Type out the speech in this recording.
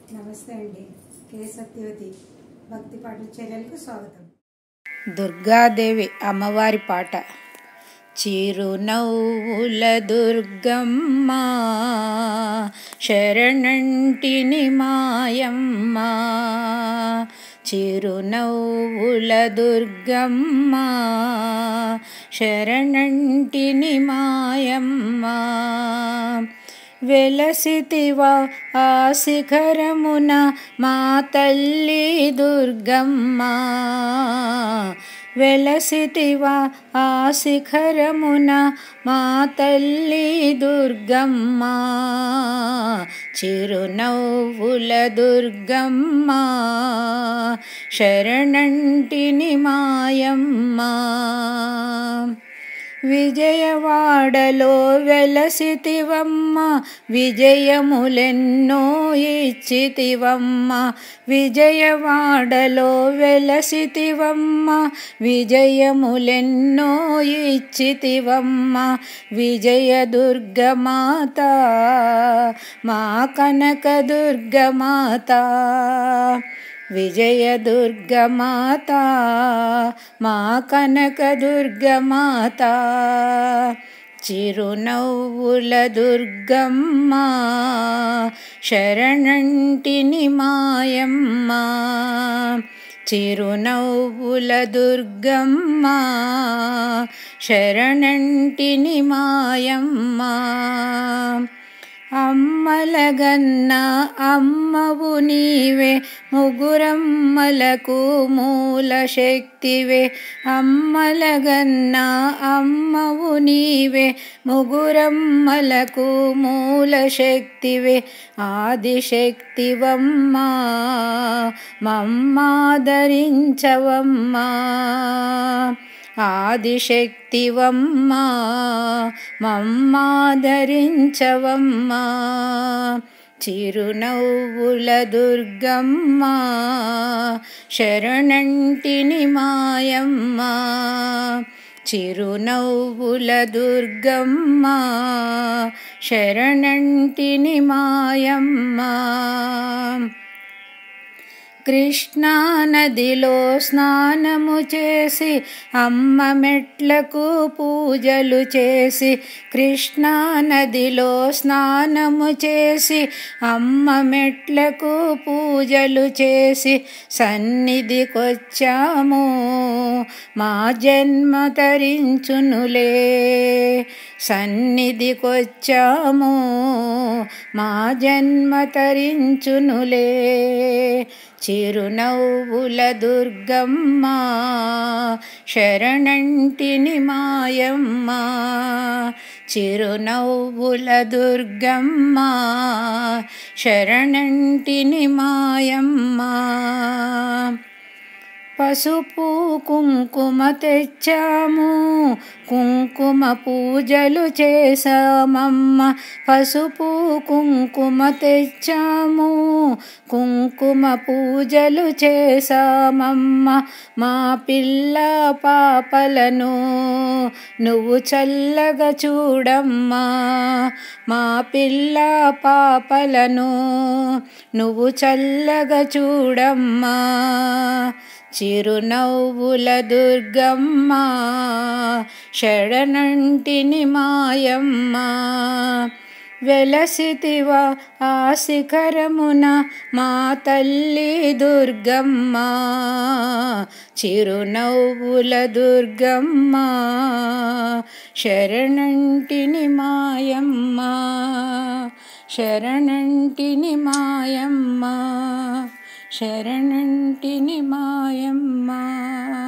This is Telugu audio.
నమస్తే అండి కే సత్యవతి భక్తి పాటల చర్యలకు స్వాగతం దుర్గాదేవి అమ్మవారి పాట చిరునవ్వుల దుర్గమ్మ శరణంటిని మాయమ్మ చిరునవ్వుల దుర్గమ్మ శరణంటిని మాయమ్మ వెలసితివా ఆ శిఖరమున మా తల్లి దుర్గమ్మ వెలసితివా ఆ శిఖరమున మా తల్లి దుర్గమ్మ చిరునవ్వుల దుర్గమ్మ శరణంటిని మాయమ్మ విజయవాడలో వెలసితివమ్మ విజయములెన్నో ఇచ్చితివమ్మ విజయవాడలో వెలసితివమ్మ విజయములెన్నో ఇచ్చితివమ్మ విజయ దుర్గమాత మా కనక దుర్గమాత విజయ దుర్గమాత మా కనక దుర్గమాత చిరునవ్వుల దుర్గమ్మ శరణంటిని మాయమ్మ చిరునవ్వుల దుర్గమ్మ శరణంటిని మాయమ్మ అమ్మలగన్న అమ్మవు నీవే ముగురమ్మలకు మూల శక్తివే అమ్మలగన్న అమ్మవు నీవే ముగురమ్మలకు మూల శక్తివే ఆదిశక్తివమ్మా మమ్మాదరించవమ్మా ఆదిశక్తివమ్మా మమ్మాదరించవమ్మా చిరునవ్వుల దుర్గమ్మ శరణంటిని మాయమ్మ చిరునవ్వుల దుర్గమ్మ శరణంటిని మాయమ్మ కృష్ణా నదిలో స్నానము చేసి అమ్మ మెట్లకు పూజలు చేసి కృష్ణా నదిలో స్నానము చేసి అమ్మ మెట్లకు పూజలు చేసి సన్నిధికొచ్చాము మా జన్మ తరించునులే సన్నిధికొచ్చాము మా జన్మ తరించునులే చిరునవ్వుల దుర్గమ్మ శరణంటిని మాయమ్మ చిరునవ్వుల దుర్గమ్మ శరణంటిని మాయమ్మ పసుపు కుంకుమ తెచ్చాము కుంకుమ పూజలు చేసామమ్మ పసుపు కుంకుమ తెచ్చాము కుంకుమ పూజలు చేసామమ్మ మా పిల్ల పాపలను నువ్వు చల్లగా చూడమ్మా మా పిల్ల పాపలను నువ్వు చల్లగా చూడమ్మా చిరునవ్వుల దుర్గమ్మ శరణంటిని మాయమ్మ వెలసితివా ఆ శిఖరమున మా తల్లి దుర్గమ్మ చిరునవ్వుల దుర్గమ్మ శరణంటిని మాయమ్మ శరణంటిని మాయమ్మ శరణంటిని మాయమ్మ